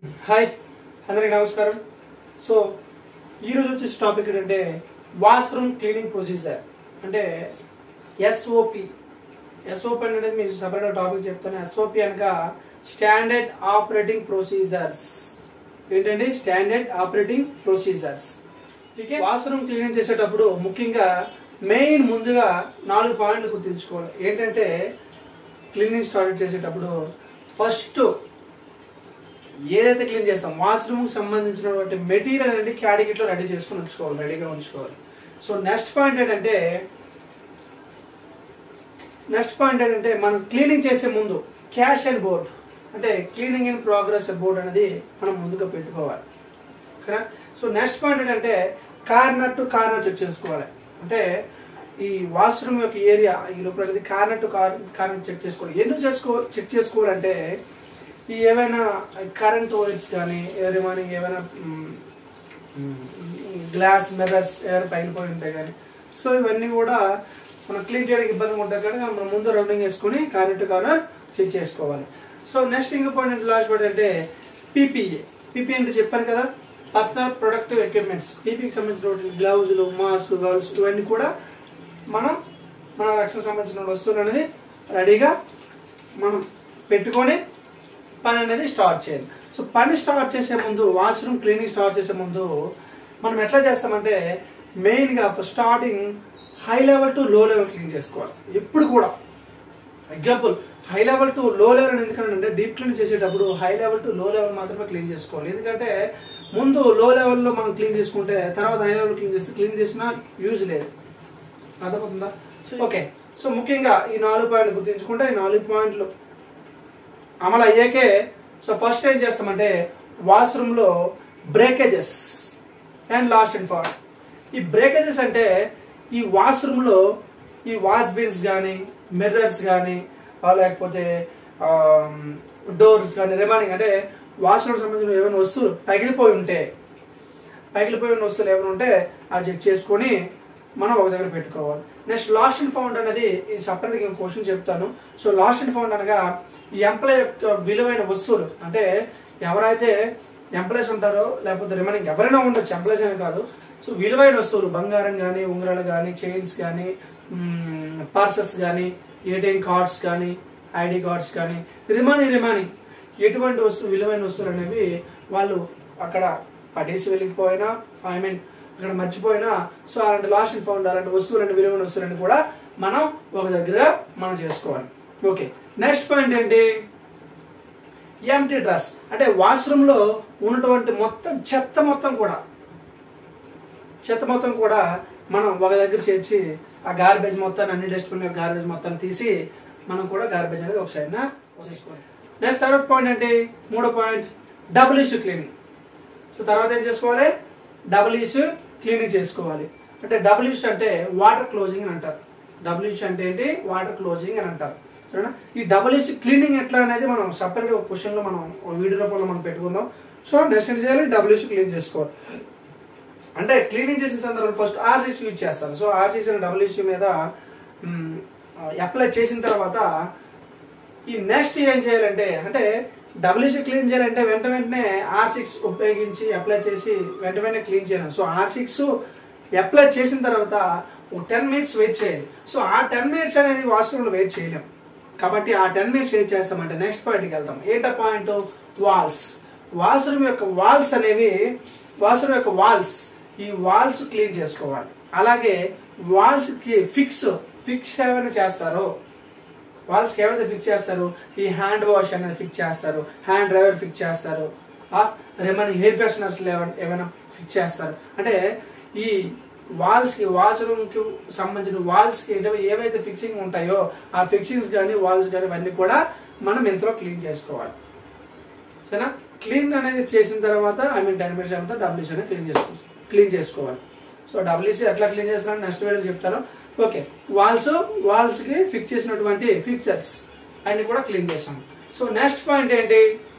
hi అందరికి నమస్కారం so ఈరోజు వచ్చేసి టాపిక్ ఏంటంటే వాష్రూమ్ క్లీనింగ్ ప్రొసీజర్ అంటే ఎస్ఓపి ఎస్ఓపి అనేది మీకు సపరేట్ టాపిక్ చెప్తాను ఎస్ఓపి అనక స్టాండర్డ్ ఆపరేటింగ్ ప్రొసీజర్స్ ఏంటండి standard operating procedures okay washroom cleaning చేసేటప్పుడు ముఖ్యంగా మెయిన్ ముందుగా నాలుగు పాయింట్లు గుర్తుంచుకోవాలి ఏంటంటే క్లీనింగ్ స్టార్ట్ చేసేటప్పుడు ఫస్ట్ ఏదైతే క్లీన్ చేస్తాం వాష్రూమ్ సంబంధించినటువంటి మెటీరియల్ అనేది క్యాడికెట్ లో రెడీ చేసుకుని ఉంచుకోవాలి రెడీగా ఉంచుకోవాలి సో నెక్స్ట్ పాయింట్ ఏంటంటే నెక్స్ట్ పాయింట్ ఏంటంటే మనం క్లీనింగ్ చేసే ముందు క్యాష్ అండ్ బోర్డ్ అంటే క్లీనింగ్ ఇన్ ప్రోగ్రెస్ బోర్డ్ అనేది మనం ముందుగా పెట్టుకోవాలి ఓకేనా సో నెక్స్ట్ పాయింట్ ఏంటంటే కార్నర్ టు కార్నర్ చెక్ చేసుకోవాలి అంటే ఈ వాష్రూమ్ యొక్క ఏరియా ఈ లోపల అనేది కార్నర్ టు కార్నర్ చెక్ చేసుకోవాలి ఎందుకు చేసుకో చెక్ చేసుకోవాలంటే ఈ ఏవైనా కరెంట్ వైర్స్ కానీ రిమైనింగ్ ఏమైనా గ్లాస్ మిర్రర్స్ ఏమైనా పగిలిపోయి ఉంటాయి కానీ సో ఇవన్నీ కూడా మనం క్లీన్ చేయడానికి ఇబ్బందిగా ఉంటాయి కానీ మనం ముందు రౌండింగ్ వేసుకుని కార్నర్ టు కార్నర్ చెక్ చేసుకోవాలి సో నెక్స్ట్ ఇంకో పాయింట్ లాస్ట్ పాయింట్ అంటే పీపీఏ పీపీ అంటే చెప్పాను కదా పర్సనల్ ప్రొడక్టివ్ ఎక్విప్మెంట్స్ పీపీకి సంబంధించిన గ్లౌజులు మాస్క్ గౌల్స్ ఇవన్నీ కూడా మనం మన రక్షణ సంబంధించిన వస్తువులు అనేది రెడీగా మనం పెట్టుకొని పని అనేది స్టార్ట్ చేయాలి సో పని స్టార్ట్ చేసే ముందు వాష్రూమ్ క్లీనింగ్ స్టార్ట్ చేసే ముందు మనం ఎట్లా చేస్తామంటే మెయిన్గా starting high level to low level clean చేసుకోవాలి ఎప్పుడు కూడా example high level to low level ఎందుకంటే డీప్ క్లీన్ చేసేటప్పుడు high level to low level మాత్రమే క్లీన్ చేసుకోవాలి ఎందుకంటే ముందు లో లెవెల్లో మనం క్లీన్ చేసుకుంటే తర్వాత హై లెవెల్ క్లీన్ చేస్తే క్లీన్ చేసినా యూజ్ లేదు అర్థమవుతుందా ఓకే సో ముఖ్యంగా ఈ నాలుగు పాయింట్లు గుర్తుంచుకుంటే ఈ నాలుగు పాయింట్లు అమలు అయ్యాకే సో ఫస్ట్ ఏం చేస్తామంటే వాష్రూమ్ లో బ్రేకేజెస్ అండ్ లాస్ట్ అండ్ ఫార్ ఈ బ్రేకేజెస్ అంటే ఈ వాష్రూమ్ లో ఈ వాష్ బిన్స్ కానీ మిర్రర్స్ కానీ లేకపోతే డోర్స్ కానీ రిమైనింగ్ అంటే వాష్రూమ్ సంబంధించిన ఏమైనా వస్తువులు పగిలిపోయి ఉంటే పగిలిపోయి ఉన్న వస్తువులు ఏమైనా ఉంటే అవి చెక్ చేసుకొని మనం ఒక దగ్గర పెట్టుకోవాలి నెక్స్ట్ లాస్ట్ అండ్ ఫౌండ్ అనేది ఈ సపరేట్ క్వశ్చన్ చెప్తాను సో లాస్ట్ అండ్ ఫౌండ్ అనగా ఈ ఎంప్లాయ్ యొక్క విలువైన వస్తువులు అంటే ఎవరైతే ఎంప్లాయీస్ ఉంటారో లేకపోతే రిమైనింగ్ ఎవరైనా ఉండొచ్చు ఎంప్లాయీస్ అనే కాదు సో విలువైన వస్తువులు బంగారం కానీ ఉంగరాలు కానీ చైన్స్ కానీ పర్సెస్ కానీ ఏటీఎం కార్డ్స్ కానీ ఐడి కార్డ్స్ కానీ రిమైనింగ్ రిమైనింగ్ ఎటువంటి వస్తువు విలువైన వస్తువులు అనేవి వాళ్ళు అక్కడ పడేసి వెళ్ళిపోయినా ఐ మీన్ అక్కడ మర్చిపోయినా సో అలాంటి లాస్ట్ అండ్ ఫౌండ్ అలాంటి వస్తువులని విలువైన వస్తువులని కూడా మనం ఒక దగ్గర మనం చేసుకోవాలి ఓకే నెక్స్ట్ పాయింట్ ఏంటి ఎంటీ డ్రెస్ అంటే వాష్రూమ్ లో ఉన్నటువంటి మొత్తం చెత్త మొత్తం కూడా చెత్త మొత్తం కూడా మనం ఒక దగ్గర చేర్చి ఆ గార్బేజ్ మొత్తాన్ని అన్ని డస్ట్బిన్ గార్బేజ్ మొత్తాన్ని తీసి మనం కూడా గార్బేజ్ అనేది ఒక సైడ్ చేసుకోవాలి నెక్స్ట్ థర్డ్ పాయింట్ ఏంటి మూడో point double issue cleaning so తర్వాత ఏం చేసుకోవాలి డబుల్ ఇష్యూ క్లీనింగ్ చేసుకోవాలి అంటే డబుల్ ఇష్యూ అంటే వాటర్ క్లోజింగ్ అని అంటారు డబుల్ ఇష్యూ అంటే ఏంటి వాటర్ క్లోజింగ్ అని అంటారు సరేనా ఈ డబుల్ ఇష్యూ క్లీనింగ్ ఎట్లా అనేది మనం సపరేట్ ఒక క్వశ్చన్ లో మనం వీడియో రూపంలో మనం పెట్టుకుందాం సో నెక్స్ట్ ఏం చేయాలి డబుల్ ఇష్యూ క్లీన్ చేసుకోవాలి అంటే క్లీనింగ్ చేసిన సందర్భంలో ఫస్ట్ ఆర్సీసీ యూజ్ చేస్తారు సో ఆర్సీసీ డబుల్ ఇష్యూ మీద అప్లై చేసిన తర్వాత ఈ నెక్స్ట్ ఏం చేయాలంటే అంటే డబ్ల్యూసీ క్లీన్ చేయాలంటే వెంట వెంటనే ఆర్ సిక్స్ ఉపయోగించి అప్లై చేసి వెంట వెంటనే క్లీన్ చేయడం సో ఆర్ సిక్స్ అప్లై చేసిన తర్వాత ఒక టెన్ మినిట్స్ వెయిట్ చేయాలి సో ఆ టెన్ మినిట్స్ అనేది వాష్రూమ్లో వెయిట్ చేయలేం కాబట్టి ఆ టెన్ మినిట్స్ వెయిట్ చేస్తామంటే నెక్స్ట్ పాయింట్కి వెళ్తాం ఏంటో పాయింట్ వాల్స్ వాష్రూమ్ యొక్క వాల్స్ అనేవి వాష్రూమ్ యొక్క వాల్స్ ఈ వాల్స్ క్లీన్ చేసుకోవాలి అలాగే వాల్స్ కి ఫిక్స్ ఫిక్స్ ఏమైనా చేస్తారో వాల్స్కి ఏమైతే ఫిక్స్ చేస్తారు ఈ హ్యాండ్ వాష్ అనేది ఫిక్స్ చేస్తారు హ్యాండ్ డ్రైవర్ ఫిక్స్ చేస్తారు రిమైనింగ్ హెయిర్ ఫ్రెషనర్స్ ఏమైనా ఫిక్స్ చేస్తారు అంటే ఈ వాల్స్ కి వాష్రూమ్ కి సంబంధించిన వాల్స్ కి ఏవైతే ఫిక్సింగ్ ఉంటాయో ఆ ఫిక్సింగ్స్ కానీ వాల్స్ కానీ ఇవన్నీ కూడా మనం ఇంట్లో క్లీన్ చేసుకోవాలి సరేనా క్లీన్ అనేది చేసిన తర్వాత ఐ మీన్ టెన్ మినిట్స్ అయిన డబ్ల్యూసీ అనేది క్లీన్ చేసుకో క్లీన్ చేసుకోవాలి సో డబ్ల్యూసీ ఎట్లా క్లీన్ చేస్తారని నెక్స్ట్ వీడియో చెప్తాను ఓకే వాల్స్ వాల్స్ కి ఫిక్స్ చేసినటువంటి ఫిక్చర్స్ అన్ని కూడా క్లీన్ చేస్తాం సో నెక్స్ట్ పాయింట్ ఏంటి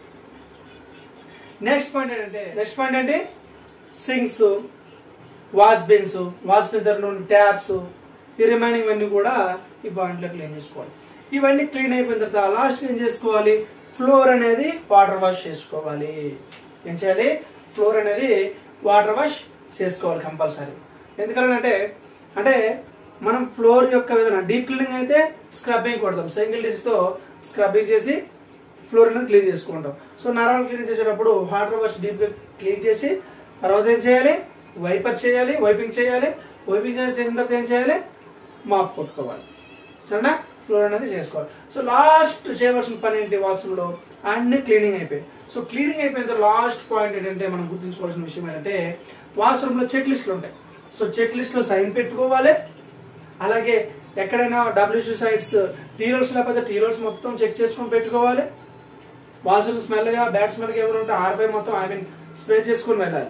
నెక్స్ట్ పాయింట్ ఏంటంటే నెక్స్ట్ పాయింట్ ఏంటి sinks wash bins wash bin దగ్గర ట్యాప్స్ ఈ రిమైనింగ్ అన్ని కూడా ఈ పాయింట్లో క్లీన్ చేసుకోవాలి ఇవన్నీ క్లీన్ అయిపోయిన తర్వాత లాస్ట్ ఏం చేసుకోవాలి ఫ్లోర్ అనేది వాటర్ వాష్ చేసుకోవాలి ఏం చేయాలి ఫ్లోర్ అనేది వాటర్ వాష్ చేసుకోవాలి కంపల్సరీ ఎందుకంటే అంటే మనం ఫ్లోర్ యొక్క విధానం డీప్ క్లీనింగ్ అయితే స్క్రబ్బింగ్ కొడతాం సింగిల్ డిస్తో స్క్రబ్బింగ్ చేసి ఫ్లోర్ అనేది క్లీన్ చేసుకుంటాం సో నార్మల్ క్లీన్ చేసేటప్పుడు వాటర్ వాష్ డీప్గా క్లీన్ చేసి తర్వాత ఏం చేయాలి వైపర్ చేయాలి వైపింగ్ చేయాలి వైపింగ్ చేసిన తర్వాత ఏం చేయాలి మాప్ కొట్టుకోవాలి సరేనా ఫ్లోర్ అనేది చేసుకోవాలి సో లాస్ట్ చేయవలసిన పని ఏంటి వాష్రూమ్లో అన్ని క్లీనింగ్ అయిపోయాయి సో క్లీనింగ్ అయిపోయిన తర్వాత లాస్ట్ పాయింట్ ఏంటంటే మనం గుర్తుంచుకోవాల్సిన విషయం ఏంటంటే వాష్రూమ్లో చెక్ లిస్టులు ఉంటాయి సో చెక్ లిస్ట్లో సైన్ పెట్టుకోవాలి అలాగే ఎక్కడైనా డబ్ల్యూసీ సైట్స్ టీ రోల్స్ లేకపోతే టీ రోల్స్ మొత్తం చెక్ చేసుకొని పెట్టుకోవాలి వాష్రూమ్ స్మెల్గా బ్యాడ్ స్మెల్గా ఎవరు ఉంటే ఆర్ఫై మొత్తం ఐ మీన్ స్ప్రే చేసుకొని వెళ్ళాలి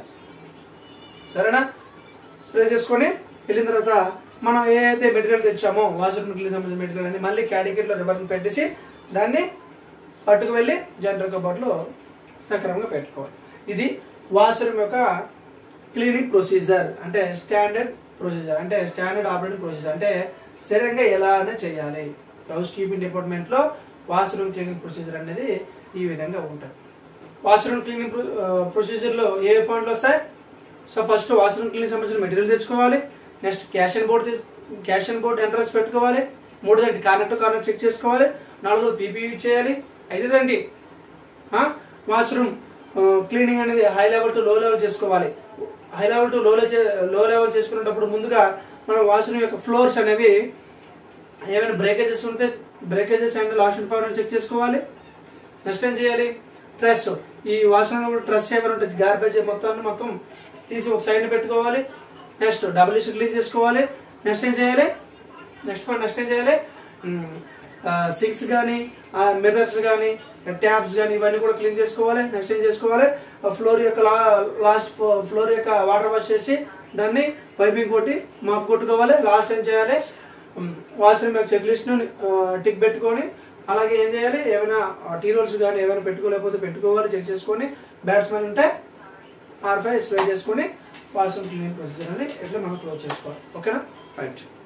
సరేనా స్ప్రే చేసుకొని వెళ్ళిన తర్వాత మనం ఏ అయితే మెటీరియల్ తెచ్చామో వాష్రూమ్ క్లీన్ సంబంధించిన మెటీరియల్ అని మళ్ళీ క్యాడికెట్లో రివర్స్ పెట్టేసి దాన్ని పట్టుకు వెళ్ళి జనరల్ కబోర్డ్లో సక్రమంగా పెట్టుకోవాలి ఇది వాష్రూమ్ యొక్క క్లీనింగ్ ప్రొసీజర్ అంటే స్టాండర్డ్ ప్రొసీజర్ అంటే స్టాండర్డ్ ఆపరేటింగ్ ప్రొసీజర్ అంటే స్థిరంగా ఎలానే చేయాలి హౌస్ కీపింగ్ డిపార్ట్మెంట్లో వాష్రూమ్ క్లీనింగ్ ప్రొసీజర్ అనేది ఈ విధంగా ఉంటుంది వాష్రూమ్ క్లీనింగ్ ప్రొసీజర్లో ఏ పాయింట్లు వస్తాయి సో ఫస్ట్ వాష్రూమ్ క్లీనింగ్ సంబంధించిన మెటీరియల్ తెచ్చుకోవాలి next cash and board cash and board entrance పెట్టుకోవాలి మూడోదండి కార్నర్ టు కార్నర్ చెక్ చేసుకోవాలి నాలుగోది పీపీ చేయాలి ఐదోదండి వాష్రూమ్ క్లీనింగ్ అనేది high level to low low చేసుకోవాలి హై లెవెల్ టు లో లో లెవెల్ చేసుకునేటప్పుడు ముందుగా మనం వాష్రూమ్ యొక్క ఫ్లోర్స్ అనేవి ఏమైనా బ్రేకేజెస్ ఉంటే బ్రేకేజెస్ అండ్ లాస్ట్ అండ్ ఫైవ్ చెక్ చేసుకోవాలి నెక్స్ట్ ఏం చేయాలి ట్రెస్ ఈ వాష్రూమ్ ట్రెస్ ఏమైనా ఉంటుంది గార్బేజ్ మొత్తాన్ని మొత్తం తీసి ఒక సైడ్ పెట్టుకోవాలి నెక్స్ట్ డబుల్ ఇష్యూ క్లీన్ చేసుకోవాలి నెక్స్ట్ ఏం చేయాలి నెక్స్ట్ పాయింట్ నెక్స్ట్ ఏం చేయాలి సింక్స్ కానీ మిర్రర్స్ కానీ ట్యాబ్స్ కానీ ఇవన్నీ కూడా క్లీన్ చేసుకోవాలి నెక్స్ట్ ఏం చేసుకోవాలి ఫ్లోర్ యొక్క లాస్ట్ ఫ్లోర్ యొక్క వాటర్ వాష్ చేసి దాన్ని పైపింగ్ కొట్టి మాప్ కొట్టుకోవాలి లాస్ట్ ఏం చేయాలి వాష్రూమ్ యొక్క చెక్ లిస్ట్ టిక్ పెట్టుకొని అలాగే ఏం చేయాలి ఏమైనా టీ రోల్స్ కానీ ఏమైనా పెట్టుకోలేకపోతే పెట్టుకోవాలి చెక్ చేసుకొని బ్యాట్స్మెన్ ఉంటే ఆర్ ఫైవ్ స్ప్రే చేసుకొని వాష్రూమ్ క్లీనింగ్ ప్రొసీజర్ అని ఇట్లా మనం క్లోజ్ చేసుకోవాలి ఓకేనా రైట్